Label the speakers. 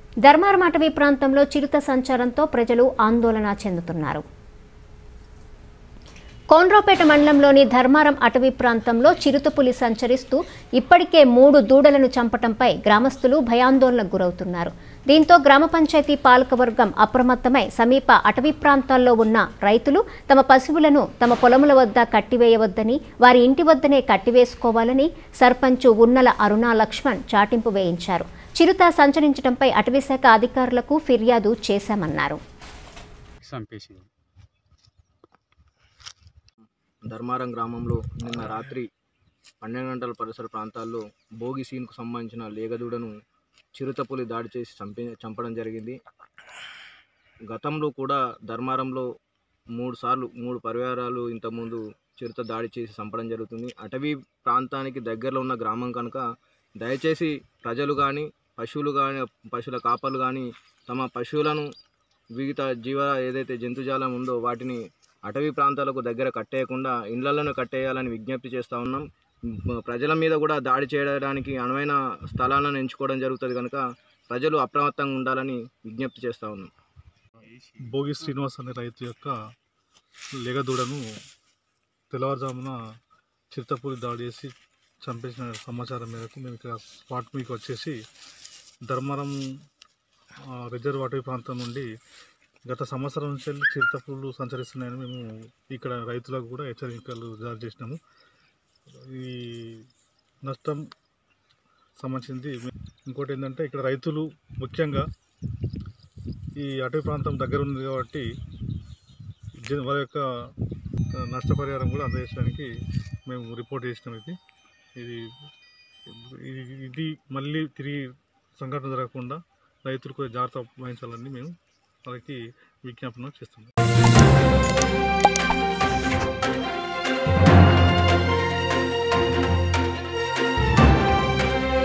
Speaker 1: ధర్మారం అటవీ ప్రాంతంలో చిరుత సంచారంతో ప్రజలు ఆందోళన చెందుతున్నారు కోన్రాపేట మండలంలోని ధర్మారం అటవీ ప్రాంతంలో చిరుతపులి సంచరిస్తూ ఇప్పటికే మూడు దూడలను చంపటంపై గ్రామస్తులు భయాందోళనకు గురవుతున్నారు దీంతో గ్రామ పంచాయతీ పాలకవర్గం అప్రమత్తమై సమీప అటవీ ప్రాంతాల్లో ఉన్న రైతులు తమ పశువులను తమ పొలముల వద్ద కట్టివేయవద్దని వారి ఇంటి వద్దనే కట్టివేసుకోవాలని సర్పంచు ఉన్నల అరుణా లక్ష్మణ్ చాటింపు వేయించారు చిరుత సంచరించడంపై అటవీశాఖ అధికారులకు ఫిర్యాదు చేశామన్నారు
Speaker 2: చంపేసింది
Speaker 3: ధర్మారం గ్రామంలో నిన్న రాత్రి పన్నెండు గంటల పరిసర ప్రాంతాల్లో భోగి సీన్కు సంబంధించిన లేగదూడను చిరుతపులి దాడి చేసి చంపి చంపడం జరిగింది గతంలో కూడా ధర్మారంలో మూడు సార్లు మూడు పరివారాలు ఇంతకుముందు చిరుత దాడి చేసి చంపడం జరుగుతుంది అటవీ ప్రాంతానికి దగ్గరలో ఉన్న గ్రామం కనుక దయచేసి ప్రజలు కానీ పశువులు కానీ పశువుల కాపర్లు కానీ తమ పశువులను వివిధ జీవ ఏదైతే జంతుజాలం ఉందో వాటిని అటవీ ప్రాంతాలకు దగ్గర కట్టేయకుండా ఇండ్లలోనే కట్టేయాలని విజ్ఞప్తి చేస్తూ ఉన్నాం మ్, ప్రజల మీద కూడా దాడి చేయడానికి అనువైన స్థలాలను ఎంచుకోవడం జరుగుతుంది కనుక ప్రజలు అప్రమత్తంగా ఉండాలని విజ్ఞప్తి చేస్తూ ఉన్నాం
Speaker 4: భోగి శ్రీనివాస్ అనే రైతు యొక్క లేగదూడను తెల్లవారుజామున చిరుతపూరి దాడి చేసి చంపేసిన సమాచారం మేరకు మేము ఇక్కడ స్పాట్ మీకు వచ్చేసి ధర్మవరం ఆ, రిజర్వ్ అటవీ ప్రాంతం నుండి గత సంవత్సరం నుంచి వెళ్ళి చిరుతపులు సంచరిస్తున్నాయని మేము ఇక్కడ రైతులకు కూడా హెచ్చరికలు జారీ చేసినాము ఈ నష్టం సంబంధించింది ఇంకోటి ఏంటంటే ఇక్కడ రైతులు ముఖ్యంగా ఈ అటవీ ప్రాంతం దగ్గర ఉంది కాబట్టి జ- వారి యొక్క ఆ, నష్టపరిహారం కూడా అందజేయడానికి మేము రిపోర్ట్ చేసినాం ఇది ఇది ఇది- ఇది మళ్ళీ తిరిగి సంఘటన జరగకుండా రైతులు కూడా జాగ్రత్త వహించాలని మేము వాళ్ళకి విజ్ఞాపన చేస్తున్నాం